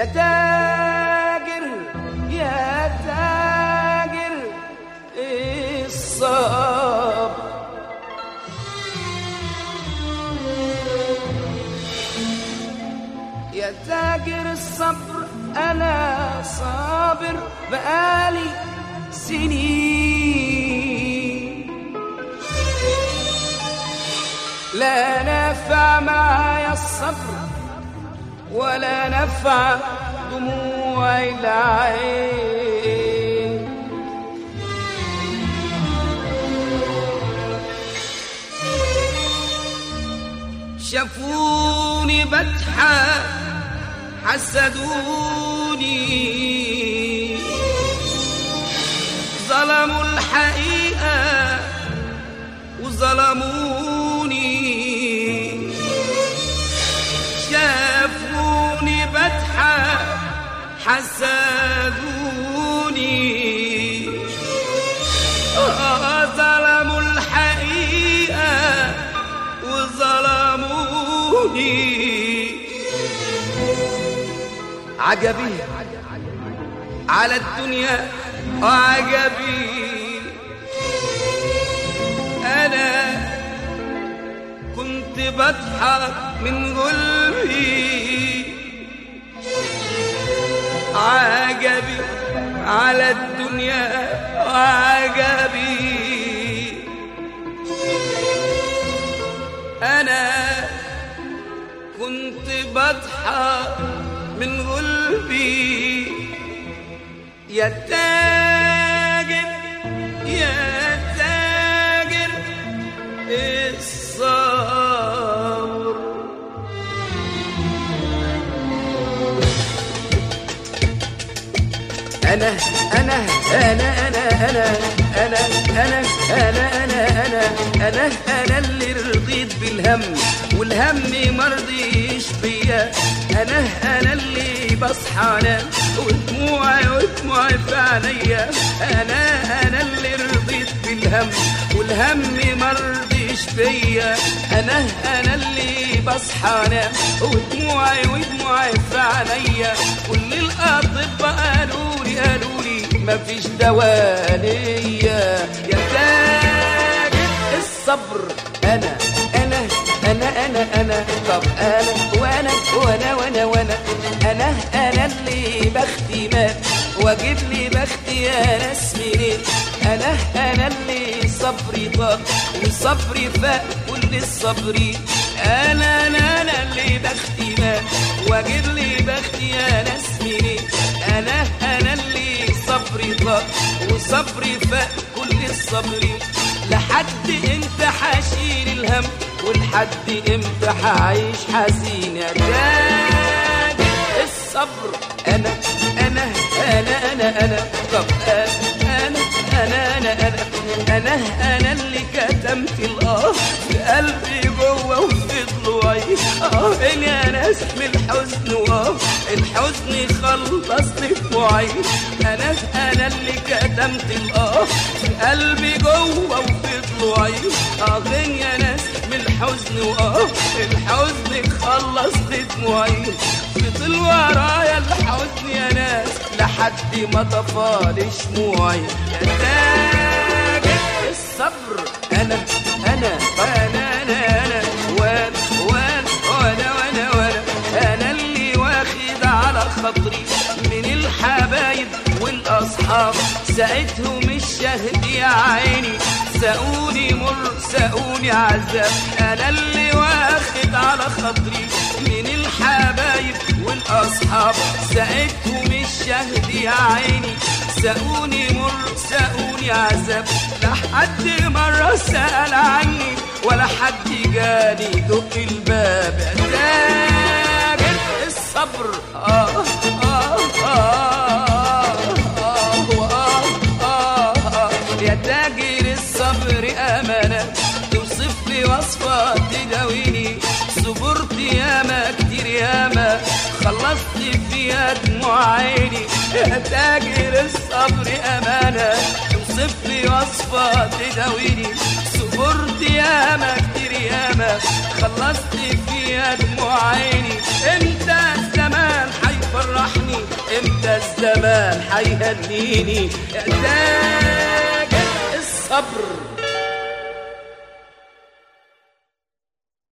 يا تاجر يا تاجر الصبر يا تاجر الصبر انا صابر بقالي سنين لا نفع معايا الصبر ولا نفع دموع العين شافوني بضحك حسدوني ظلموا الحقيقة وظلموني شافوني بضحك حسدوني آه، ظلموا الحقيقة وظلموني عجبي على الدنيا عجبي أنا كنت بضحك من قلبي عجبي على الدنيا عجبي أنا كنت بضحك من قلبي يا تاجر يا تاجر الصبر أنا أنا أنا أنا أنا أنا أنا أنا أنا أنا أنا أنا اللي رضيت بالهم والهم مرضيش بيا أنا أنا اللي بصحى أنام ودموعي ودموعي في عينيا أنا أنا اللي رضيت بالهم والهم مرضيش بيا أنا أنا اللي بصحى أنام ودموعي ودموعي في عينيا كل الأطباء قالوا لي قالوا لي مفيش دواء ليا يا تاجر الصبر أنا أنا أنا أنا أنا طب أنا وأنا وأنا وأنا وأنا أنا أنا اللي بختي مات وأجيب لي بختي يا ناس منين أنا أنا اللي صبري طاب وصبري فاق كل الصبري أنا أنا أنا اللي بختي مات وأجيب لي بختي يا ناس منين أنا أنا اللي صبري طاب وصبري فاق كل الصبري لحد امتى حاشيل الهم ولحد امتى حعيش حزين يا تاج الصبر انا انا انا انا انا طب انا انا انا انا انا انا انا اللي كتمت الاه في قلبي جوه وفي ضلوعي اه يا ناس من الحزن واه الحزن خلصني دموعي انا انا اللي كتمت الاه في قلبي جوه وفي ضلوعي اه يا ناس من الحزن واه الحزن خلص دموعي فضل ورايا الحزن يا ناس لحد ما طفال شموعي يا تاج الصبر انا انا انا انا انا وانا وانا وانا وانا وانا انا اللي واخد على خاطري من الحبايب والاصحاب ساعتهم الشهد يا عيني ساقوني مر ساقوني عذاب انا اللي واخد على خاطري من الحبايب والاصحاب ساعتهم الشهد يا عيني ساقوني مر ساقوني عذاب لا حد مرة سأل عني ولا حد جاني دق الباب تاجر الصبر آه آه آه آه آه آه آه يا تاجر الصبر أمانة توصف لي وصفة تداويني صبرت ياما كتير ياما خلصت فيها دموع عيني يا تاجر الصبر أمانة توصف لي وصفة تداويني صبرت ياما كتير ياما خلصت فيها دموع عيني انت الزمان حيفرحني الزمان حيهنيني احتاج الصبر